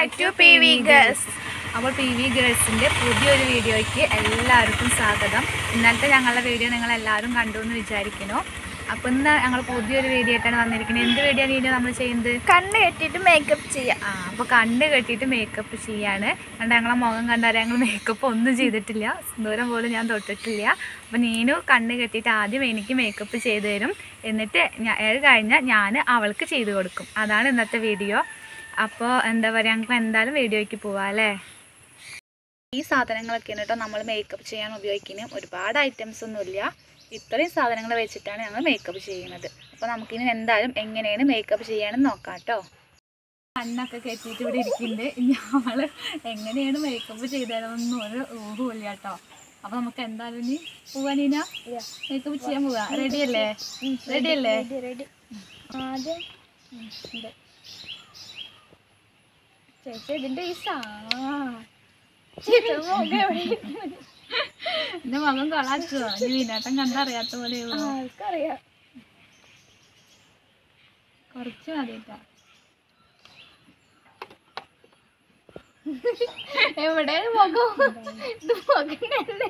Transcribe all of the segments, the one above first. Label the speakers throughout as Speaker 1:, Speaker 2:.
Speaker 1: Back to P V girls
Speaker 2: അപ്പോൾ P V ഗേൾസിൻ്റെ പുതിയൊരു വീഡിയോയ്ക്ക് എല്ലാവർക്കും സ്വാഗതം ഇന്നലത്തെ ഞങ്ങളുടെ വീഡിയോ നിങ്ങൾ എല്ലാവരും കണ്ടു എന്ന് വിചാരിക്കുന്നു അപ്പോൾ ഇന്ന് ഞങ്ങൾ പുതിയൊരു വീഡിയോ ആയിട്ടാണ് വന്നിരിക്കുന്നത് എന്ത് വീഡിയോ വീഡിയോ നമ്മൾ ചെയ്യുന്നത്
Speaker 1: കണ്ണ് കെട്ടിയിട്ട് മേക്കപ്പ് ചെയ്യാം
Speaker 2: ആ അപ്പോൾ കണ്ണ് കെട്ടിയിട്ട് മേക്കപ്പ് ചെയ്യാണ് കണ്ട ഞങ്ങളെ മുഖം കണ്ടാൽ ഞങ്ങൾ മേക്കപ്പ് ഒന്നും ചെയ്തിട്ടില്ല ദൂരം പോലും ഞാൻ തൊട്ടിട്ടില്ല അപ്പോൾ നീനു കണ്ണ് കെട്ടിയിട്ട് ആദ്യം എനിക്ക് മേക്കപ്പ് ചെയ്തു തരും എന്നിട്ട് ഞാൻ അത് കഴിഞ്ഞാൽ ഞാൻ അവൾക്ക് ചെയ്തു കൊടുക്കും അതാണ് ഇന്നത്തെ വീഡിയോ അപ്പോൾ എന്താ പറയുക ഞങ്ങൾക്ക് എന്തായാലും വീഡിയോയ്ക്ക് പോവാം അല്ലേ ഈ സാധനങ്ങളൊക്കെയാണ് കേട്ടോ നമ്മൾ മേക്കപ്പ് ചെയ്യാൻ ഉപയോഗിക്കുന്നത് ഒരുപാട് ഐറ്റംസ് ഒന്നുമില്ല ഇത്രയും സാധനങ്ങൾ വെച്ചിട്ടാണ് ഞങ്ങൾ മേക്കപ്പ് ചെയ്യുന്നത് അപ്പോൾ നമുക്കിനി എന്തായാലും എങ്ങനെയാണ് മേക്കപ്പ് ചെയ്യാനെന്ന് നോക്കാം കേട്ടോ കണ്ണൊക്കെ കെട്ടിയിട്ട് ഇവിടെ ഇരിക്കുന്നുണ്ട് ഞങ്ങൾ എങ്ങനെയാണ് മേക്കപ്പ് ചെയ്തതെന്നൊന്നും ഒരു ഊഹമില്ല കേട്ടോ അപ്പോൾ നമുക്ക് എന്തായാലും ഇനി പോവാ നീന മേക്കപ്പ് ചെയ്യാൻ പോവാ റെഡി അല്ലേ റെഡി അല്ലേ
Speaker 1: റെഡി ആദ്യം ഇത്. ചേച്ചി ഇതിന്റെ ഈ സാ ചേച്ചി മുഖം എവിടെ ഇരിക്കുന്നു?
Speaker 2: എൻ്റെ മകൻ കൊളാക്കുവോ നീ വിനാട്ടം കണ്ടറിയാത്ത പോലെ
Speaker 1: ആൾക്കറിയാം
Speaker 2: കുറച്ച് മതി കേട്ടോ
Speaker 1: എവിടെ മുഖം ഇത് മുഖന്നല്ലേ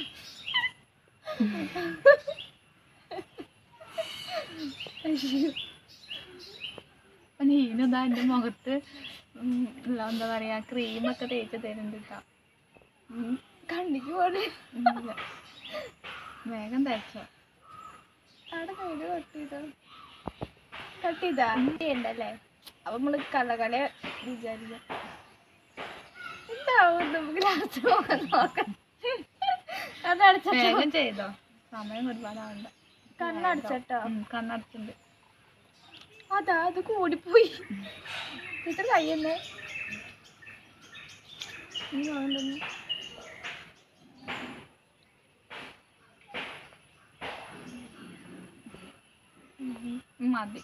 Speaker 2: അപ്പം നീനിതാ എൻ്റെ മുഖത്ത് ഉം, ഉള്ള എന്താ പറയുക ക്രീമൊക്കെ തേച്ച് തരുന്നുണ്ട് കേട്ടോ
Speaker 1: കണ്ണിക്ക് പോലെ
Speaker 2: ഇല്ല. വേഗം തേച്ചോ
Speaker 1: അവിടെ കയ്യില് കട്ട് ചെയ്തോ കട്ട് ചെയ്താ ഉണ്ടല്ലേ അപ്പൊ നമ്മള് കള്ളകള വിചാരിക്കാം എന്താവും നമുക്ക് ലാസ്റ്റ് പോകാൻ നോക്കാം കണ്ണടച്ചോ
Speaker 2: വേഗം ചെയ്തോ സമയം ഒരുപാടാവണ്ട
Speaker 1: കണ്ണടച്ചോ
Speaker 2: ഉം, കണ്ണടച്ചുണ്ട്
Speaker 1: അതാ അത് കൂടിപ്പോയി ഇത്ര കയ്യെന്നെ ഇനി വേണ്ടെന്ന്
Speaker 2: ഉം, മതി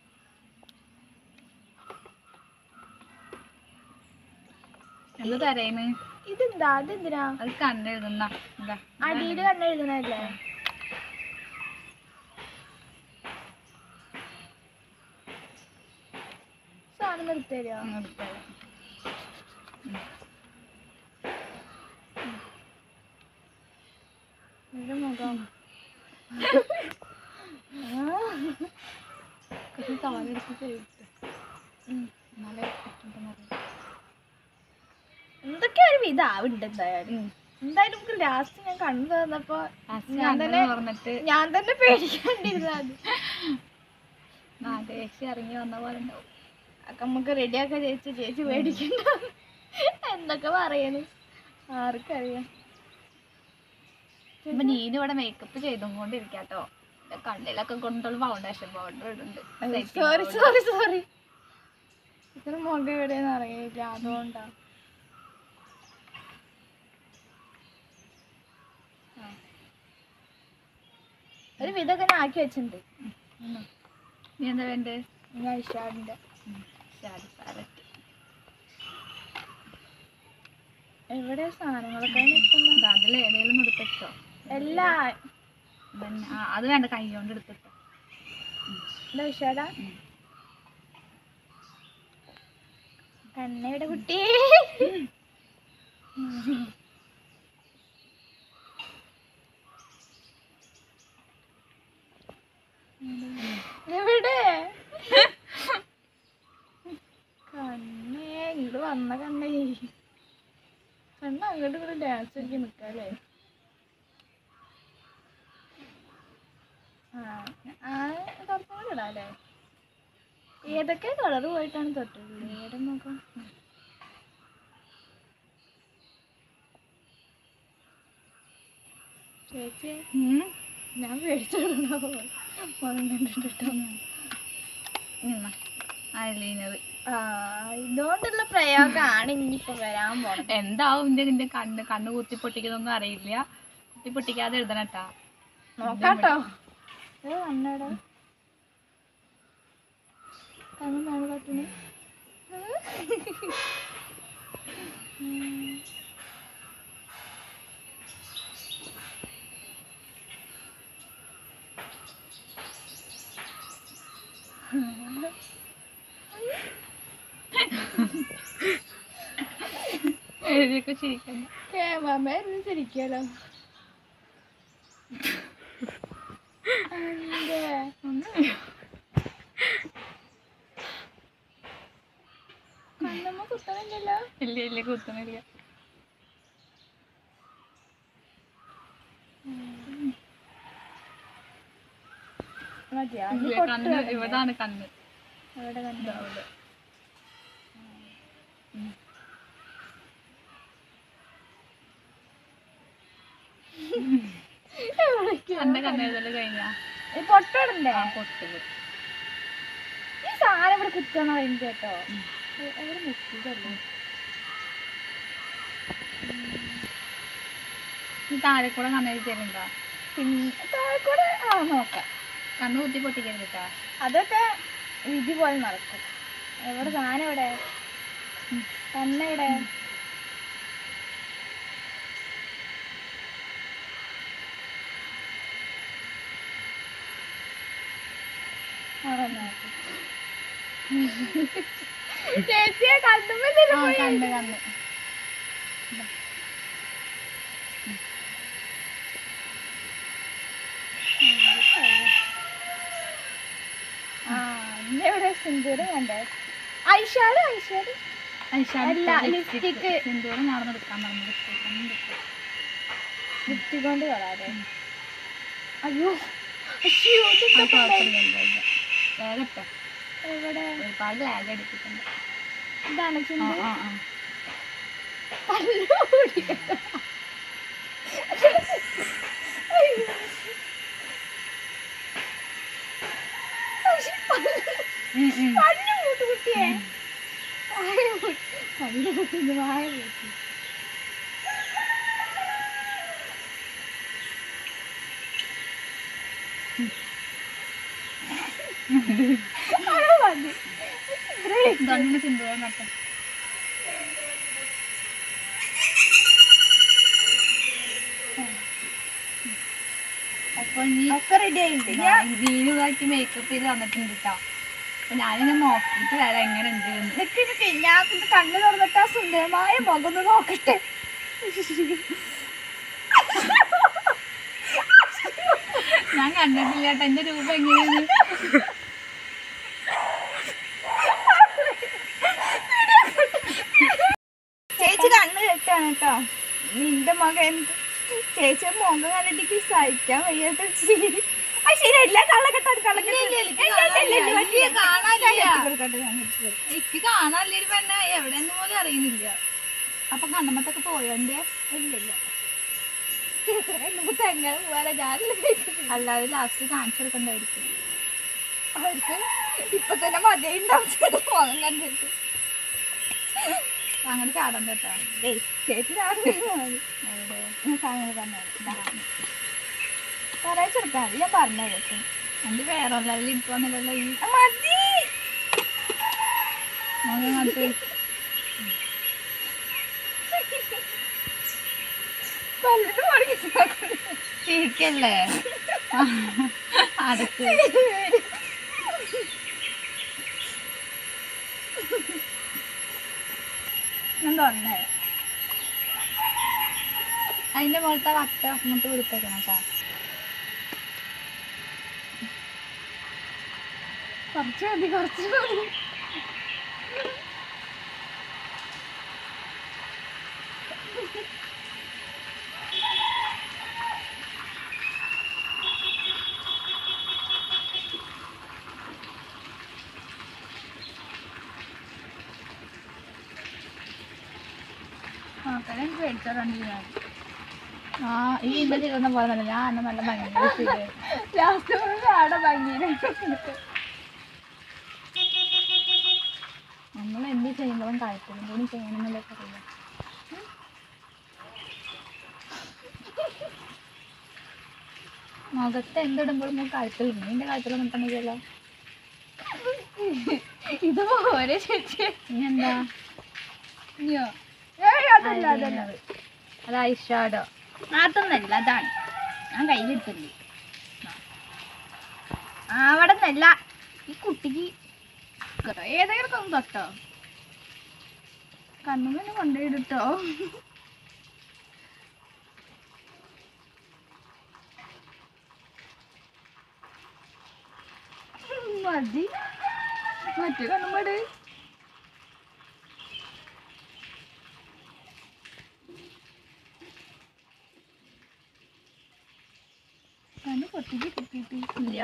Speaker 2: എന്ത് തരേന്ന്
Speaker 1: ഇതെന്താ അതെന്തിനാ
Speaker 2: അത് കണ്ണെഴുതുന്ന ഇതാ
Speaker 1: അടിയില് കണ്ണെഴുതണല്ലേ സാധനം നിർത്തരുമോ
Speaker 2: അങ്ങോട്ട് തരാം.
Speaker 1: എന്റെ മുഖം
Speaker 2: കുറച്ച് താഴെടുത്ത് ചെയ്തിട്ട് എന്നാലേ പറ്റുമെന്ന് അറിയാം.
Speaker 1: എന്തൊക്കെ ഒരു വിധാവുണ്ട് എന്തായാലും എന്തായാലും നമുക്ക് ലാസ്റ്റ് ഞാൻ കണ്ടു തന്നപ്പോ
Speaker 2: ലാസ്റ്റ്
Speaker 1: ഞാൻ
Speaker 2: കണ്ണ്
Speaker 1: തന്നെ
Speaker 2: തുറന്നിട്ട്
Speaker 1: ഞാൻ തന്നെ പേടിക്കണ്ടിരുന്നത് അത്
Speaker 2: നാഗേശി ഇറങ്ങി വന്ന പോലെ ഉണ്ടാവും
Speaker 1: അപ്പൊ നമുക്ക് റെഡിയാക്കാൻ ചേച്ചി ചേച്ചി പേടിക്കണ്ട എന്തൊക്കെ പറയണ് ആർക്കറിയാം
Speaker 2: ഇപ്പൊ നീന് ഇവിടെ മേക്കപ്പ് ചെയ്തുകൊണ്ടിരിക്കാട്ടോ എന്റെ കണ്ണിലൊക്കെ കൊണ്ടുള്ള ഫൗണ്ടേഷൻ പൗഡർ ഇടുന്നുണ്ട്
Speaker 1: സോറി സോറി സോറി ഇത്ര മുഖം എവിടെയെന്ന് അറിയില്ല അതുകൊണ്ടാ ആ. ഒരു വിധമൊക്കെ ഞാൻ ആക്കി വെച്ചിട്ടുണ്ട്
Speaker 2: നീ എന്താ വേണ്ടേ
Speaker 1: ഞാൻ ഇഷാദിന്റെ
Speaker 2: ശാരി പാലറ്റ്
Speaker 1: എവിടെ സാധനങ്ങളൊക്കെ നിൽക്കുന്ന
Speaker 2: അതിൽ ഏതെങ്കിലും എടുത്തിട്ടോ
Speaker 1: എല്ലാ
Speaker 2: പിന്നെ ആ, അത് വേണ്ട കൈ കൊണ്ട് എടുത്തിട്ടോ
Speaker 1: എന്താ ഇഷാടാ കണ്ണയുടെ കുട്ടി എവിടെ കണ്ണേ ഇങ്ങോട്ട് വന്ന കണ്ണേ കണ്ണ അങ്ങോട്ട് ഇങ്ങോട്ട് ഡാൻസ് കളിക്കാൻ നിൽക്കാല്ലേ ആ ആ കുറച്ചും കൂടി ഇടാല്ലേ ഏതൊക്കെ കളർ പോയിട്ടാണ് തൊട്ടുള്ളത് ഏടെ നോക്കാം ചേച്ചി ഞാൻ പേടിച്ചോളൂ കണ്ടിട്ടോ
Speaker 2: ഐലൈനർ
Speaker 1: ആ ഇതുകൊണ്ടുള്ള പ്രയോഗമാണ് ഇനിയിപ്പോ വരാൻ പോണത്
Speaker 2: എന്താവും ഇന്റെ നിന്റെ കണ്ണ് കണ്ണ് കുത്തി പൊട്ടിക്കുന്നൊന്നും അറിയില്ല കുത്തി പൊട്ടിക്കാതെ എഴുതണട്ടാ
Speaker 1: നോക്കാട്ടോ ഏ കണ്ണട കണ്ണാണ് കട്ടിന്
Speaker 2: എഴുതിയൊക്കെ ചിരിക്കണ്ട
Speaker 1: ക്യാമറമായിരുന്നു ശരിക്കാലോ എന്തേ? കണ്ണമ്മ കുത്തണില്ലല്ലോ
Speaker 2: ഇല്ല ഇല്ല കുത്തണില്ല
Speaker 1: മതിയാ
Speaker 2: ഇല്ല, കണ്ണ് ഇവിടാണ് കണ്ണ്
Speaker 1: അവിടെ കണ്ടോ
Speaker 2: ഇതാ അവിടെ. കണ്ണ് കണ്ണെഴുതല് കഴിഞ്ഞാ
Speaker 1: ഈ പൊട്ടിടണ്ടേ
Speaker 2: ആ പൊട്ട് പൊട്ട്.
Speaker 1: ഈ സാധനം ഇവിടെ കുത്തണ പറയുന്നത് കേട്ടോ അവിടെ മുക്കിയതല്ലേ
Speaker 2: ഈ താഴെ കൂടെ കണ്ണെഴുതിയാലുണ്ടോ
Speaker 1: പിന്നെ താഴെക്കൂടെ ആ നോക്കാം
Speaker 2: കണ്ണ് കുത്തി പൊട്ടിക്കരുത് കേട്ടോ
Speaker 1: അതൊക്കെ വിധി പോലെ നടക്കും എവിടെ സാധനം എവിടെ തന്നെ എവിടെ അവിടെ നോക്ക്. ചേച്ചിയെ കണ്ടുമ്പോ
Speaker 2: ആ കണ്ണ് കണ്ണ്
Speaker 1: ആ ഇന്ന് എവിടെ സിന്ദൂരം കണ്ടേ ഐഷാഡ് ഐഷാഡ് അല്ല, lipstick.
Speaker 2: സിന്ദൂരം നടന്ന് എടുക്കാൻ പറഞ്ഞു ലിപ്സ്റ്റിക് ഒന്നും എടുത്തില്ല.
Speaker 1: ലിഫ്റ്റ് കൊണ്ട് കളാതെ അയ്യോ അയ്യോ
Speaker 2: ആ,
Speaker 1: ഇതെന്താ
Speaker 2: കുഴപ്പമില്ല, ഇല്ല, ഇല്ല. വേഗം ഇട്ടോ.
Speaker 1: എവിടെ
Speaker 2: ഒരുപാട് ലാഗ് അടിപ്പിക്കണ്ട
Speaker 1: ഇതാണ്
Speaker 2: ആ
Speaker 1: ചിന്ത
Speaker 2: ആ ആ
Speaker 1: കല്ലുകൂടി
Speaker 2: ഉം, ഉം.
Speaker 1: പല്ല് കൂട്ട് കുട്ടിയെ വായ കൂട്ടി പല്ല് കുട്ടി വായ കൂട്ടി അത് മതി. ഇത്രയും
Speaker 2: ഇതൊന്നും സിന്ദൂരം കട്ടെ അപ്പൊ ഇനി
Speaker 1: ഒക്കെ റെഡി ആയിട്ടുണ്ട് ഞാൻ
Speaker 2: വീണ് ഇതാക്കി മേക്കപ്പ് ചെയ്ത് തന്നിട്ടുണ്ട് കേട്ടോ അപ്പൊ ഞാനിങ്ങനെ നോക്കിയിട്ട് വരാം എങ്ങനെ ഉണ്ട് എന്ന്
Speaker 1: നിക്ക് നിക്ക് ഞാൻ ഇത് കണ്ണ് തുറന്നിട്ട് ആ സുന്ദരമായ മുഖം ഒന്ന് നോക്കട്ടെ
Speaker 2: ഞാൻ കണ്ടിട്ടില്ല കേട്ടോ എന്റെ രൂപ എങ്ങനെയാണ്
Speaker 1: ചേച്ചി കണ്ണ് കെട്ടാണ് കേട്ടോ നിന്റെ മകൻ എന്ത് ചേച്ചി മുഖം കണ്ടിട്ട് സഹിക്കാൻ വയ്യാത്ത ചിരി ആ ശരിയല്ല കള്ളക്കെട്ടാണ് കള്ളക്കെട്ട്
Speaker 2: എനിക്ക് കാണാനില്ല ഒരു പെണ്ണ എവിടെയെന്ന് പോലും അറിയുന്നില്ല അപ്പൊ കണ്ണമ്മത്തൊക്കെ പോയോ എന്റെ
Speaker 1: ഇല്ലില്ല തെങ്ങനെ പോവാനാ ഞാനില്ല
Speaker 2: അല്ലാതെ ലാസ്റ്റ് കാണിച്ചു കൊടുക്കണ്ടായിരിക്കും
Speaker 1: അവർക്ക് ഇപ്പൊ തന്നെ മതിയുണ്ടാവും മുഖം കണ്ടിട്ട്
Speaker 2: അങ്ങനെ ചാടം കേട്ടോ
Speaker 1: ഏയ് ചേച്ചി രാവിലെ മതി
Speaker 2: എവിടെ
Speaker 1: സാധനങ്ങൾ പറഞ്ഞു പറയിച്ചെടുക്കാൻ ഞാൻ പറഞ്ഞു കേട്ടോ
Speaker 2: എന്റെ വേറെ ലെവലിൽ ഇരിക്കുവാന്നല്ലോ ഈ
Speaker 1: മതി
Speaker 2: മുഖം കണ്ടിട്ട്
Speaker 1: പല്ലിട്ട് പഠിക്കുന്നു
Speaker 2: ചിരിക്കല്ലേ അടുത്ത്
Speaker 1: ഞാൻ തുറന്നേ
Speaker 2: അതിന്റെ മുകളിലത്തെ വട്ട അങ്ങോട്ട് കൊടുത്തേക്കണം കേട്ടോ
Speaker 1: കുറച്ച് മതി കുറച്ച് മതി
Speaker 2: നോക്കാൻ എനിക്ക് പേടിച്ചോണ്ട് ഞാൻ ആ ഈ ഇന്റെ ചെയ്തൊന്നും പോലെ ഞാൻ അന്ന് നല്ല ഭംഗി ചെയ്ത്
Speaker 1: ലാസ്റ്റ് ആടെ ഭംഗിയില്
Speaker 2: നമ്മൾ എന്ത് ചെയ്യുമ്പോഴും കഴുത്തിലും കൂടി ചെയ്യണമെന്നല്ലേ പറയുക മുഖത്ത് എന്തിടുമ്പോഴും നമുക്ക് കഴുത്തിലുണ്ട് നിന്റെ കഴുത്തിലൊന്നും തന്നില്ലല്ലോ
Speaker 1: ഇത് പോരെ ചേച്ചി
Speaker 2: ഇനിയെന്താ
Speaker 1: ഇനിയോ ഏയ് അതല്ല അതല്ല
Speaker 2: അത് ഐഷാഡോ
Speaker 1: അതൊന്നല്ല അതാണ് ഞാൻ കയ്യിലെടുത്തില്ലേ അവിടെ നിന്നല്ല ഈ കുട്ടിക്ക് ഏതെങ്കിലും ഒന്ന് തൊട്ടോ കണ്ണു തന്നെ കൊണ്ടുപോയിട്ടോ മതി മറ്റേ കണ്ണുപാട് കണ്ണ് പൊട്ടിക്ക് കിട്ടിയിട്ട് ഇല്ല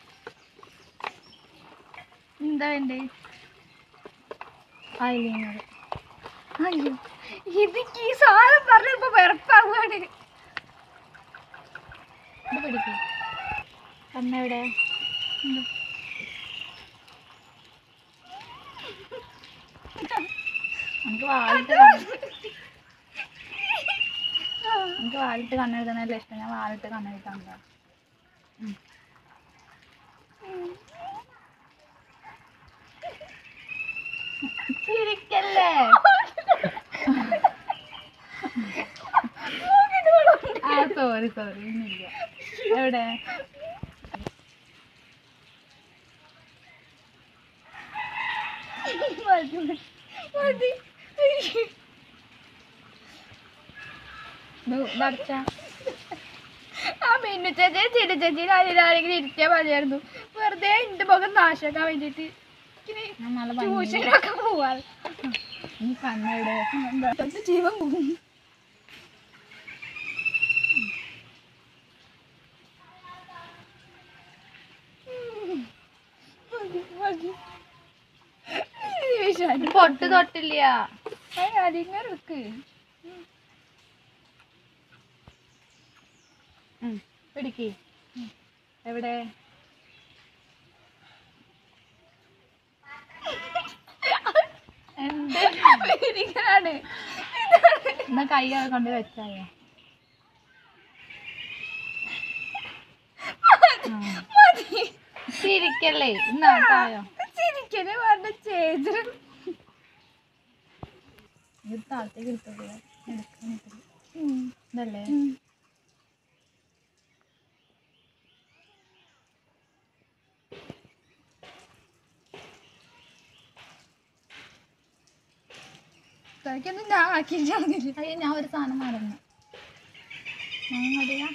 Speaker 1: എന്താ വേണ്ടേ ഐലൈനർ അയ്യോ ഇത് ഈ സാധനം പറഞ്ഞപ്പോ വെറുപ്പാവാണ് ഇത് പിടിക്കും കണ്ണെവിടെ എന്താ? നമുക്ക് വാലിട്ട് നമുക്ക് വാലിട്ട് കണ്ണെഴുതണല്ലേ ഇഷ്ടം ഞാൻ വാലിട്ട് കണ്ണെഴുതാൻ ചിരിക്കല്ലേ ആ സോറി സോറി ഇന്നില്ല എവിടെ ആ മിന്നു ചേച്ചി ചിരി ചേച്ചി ആരെങ്കിലും ഇരിക്കാൻ മതിയായിരുന്നു വെറുതെ എന്റെ മുഖം നാശാക്കാൻ വേണ്ടിട്ട് ട്യൂഷനൊക്കെ പോവാ കണ്ണെവിടെ ജീവൻ പോകും പൊട്ട് തൊട്ടില്ല അതിങ്ങക്ക് പിടിക്ക് എവിടെ എന്താണ് എന്നാ കൈ കൊണ്ട് വെച്ചായോ ചിരിക്കല്ലേ എന്നാ തായോ ചിരിക്കല് പറഞ്ഞ ചേച്ചി ഇത് താഴത്തേക്ക് എടുത്തത് ഇതല്ലേ തനിക്കൊന്നും ഞാൻ ആക്കിയില്ല അയ്യോ ഞാൻ ഒരു സാധനം മറന്നു അറിയാ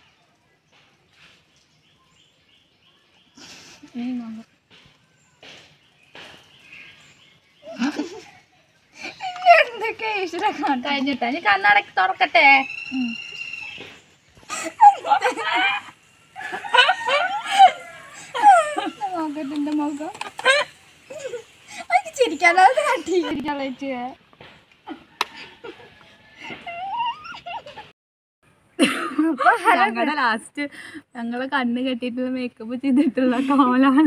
Speaker 1: എന്തൊക്കെ ഈശ്വര കഴിഞ്ഞിട്ടാ നീ കണ്ണടക്കി തുറക്കട്ടെ നോക്കട്ടെ എന്റെ മുഖം ചിരിക്കാതെ കാട്ടി ചിരിക്കാൻ വെച്ച് ഞങ്ങളുടെ ലാസ്റ്റ് ഞങ്ങളെ കണ്ണ് കെട്ടിയിട്ടുള്ള മേക്കപ്പ് ചെയ്തിട്ടുള്ള കോലാണ്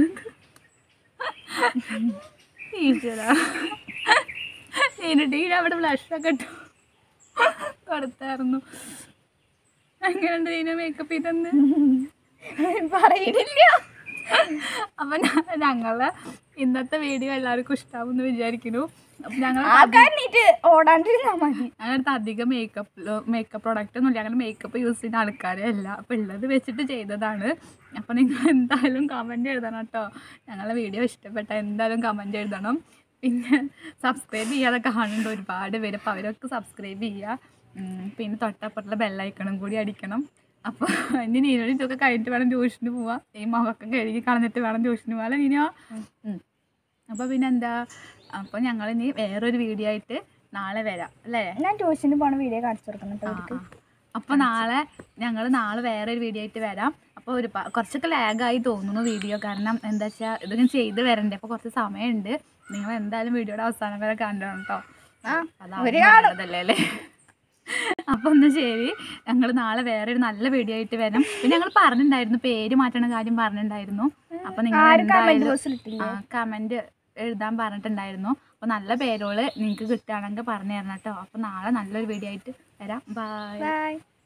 Speaker 1: ഈശ്വര നേരിട്ട് അവിടെ ബ്ലഷൊക്കെ ഇട്ടു കൊടുത്തായിരുന്നു അങ്ങനെയുണ്ട് ഇതിനെ മേക്കപ്പ് ചെയ്തെന്ന് പറയുന്നില്ല അപ്പൊ ഞ- ഞങ്ങളെ ഇന്നത്തെ വീഡിയോ എല്ലാവർക്കും ഇഷ്ടാവും എന്ന് വിചാരിക്കുന്നു അപ്പൊ ഞങ്ങൾ
Speaker 3: ഓടാണ്ടിരുന്നാ മതി
Speaker 1: ഞങ്ങളടുത്ത് അധികം മേക്കപ്പ് മേക്കപ്പ് പ്രോഡക്റ്റ് ഒന്നുമില്ല അങ്ങനെ മേക്കപ്പ് യൂസ് ചെയ്യുന്ന ആൾക്കാരെ അല്ല അപ്പം ഉള്ളത് വെച്ചിട്ട് ചെയ്തതാണ് അപ്പം നിങ്ങൾ എന്തായാലും കമൻറ്റ് എഴുതണം കേട്ടോ ഞങ്ങളെ വീഡിയോ ഇഷ്ടപ്പെട്ട എന്തായാലും കമൻറ്റ് എഴുതണം പിന്നെ സബ്സ്ക്രൈബ് ചെയ്യാതെ കാണുന്നുണ്ട് ഒരുപാട് പേര് അപ്പോൾ അവരൊക്കെ സബ്സ്ക്രൈബ് ചെയ്യുക ഉം, പിന്നെ തൊട്ടപ്പുറത്തുള്ള ബെല്ലൈക്കണം കൂടി അടിക്കണം അപ്പോൾ ഇനി നീനോട് ഇതൊക്കെ കഴിഞ്ഞിട്ട് വേണം ട്യൂഷന് പോവാം ഈ മുഖമൊക്കെ കഴുകി കളഞ്ഞിട്ട് വേണം ട്യൂഷന് പോകാം അല്ലേ നീനോ അപ്പോൾ പിന്നെ എന്താ അപ്പോൾ ഞങ്ങൾ ഇനി വേറൊരു വീഡിയോ ആയിട്ട് നാളെ വരാം അല്ലേ
Speaker 3: ഞാൻ ട്യൂഷന് പോണ വീഡിയോ കാണിച്ചു കൊടുക്കണം കേട്ടോ അവർക്ക്
Speaker 1: അപ്പോൾ നാളെ ഞങ്ങൾ നാളെ വേറെ ഒരു വീഡിയോ ആയിട്ട് വരാം അപ്പോൾ ഒരു പ- കുറച്ചൊക്കെ ലാഗായി തോന്നുന്നു വീഡിയോ കാരണം എന്താ വെച്ചാൽ ഇതിങ്ങനെ ചെയ്ത് വരണ്ടേ അപ്പോൾ കുറച്ച് സമയമുണ്ട് നിങ്ങൾ എന്തായാലും വീഡിയോയുടെ അവസാനം വരെ കണ്ടോണം കേട്ടോ
Speaker 3: ഒരു
Speaker 1: അതാണല്ലേ അല്ലേ അപ്പോൾ ഒന്ന് ശരി ഞങ്ങൾ നാളെ വേറെ ഒരു നല്ല വീഡിയോ ആയിട്ട് വരാം പിന്നെ ഞങ്ങൾ പറഞ്ഞിട്ടുണ്ടായിരുന്നു പേര് മാറ്റണ കാര്യം പറഞ്ഞിട്ടുണ്ടായിരുന്നു അപ്പോൾ നിങ്ങൾ
Speaker 3: ആരും കമന്റ്
Speaker 1: എന്തായാലും
Speaker 3: ബോക്സിൽ ഇട്ടില്ല
Speaker 1: കമൻറ്റ് എഴുതാൻ പറഞ്ഞിട്ടുണ്ടായിരുന്നു അപ്പോൾ നല്ല പേരുകൾ നിങ്ങൾക്ക് കിട്ടുകയാണെങ്കിൽ പറഞ്ഞു തരണം കേട്ടോ അപ്പോൾ നാളെ നല്ലൊരു വീഡിയോ ആയിട്ട് വരാം ബൈ
Speaker 3: ബൈ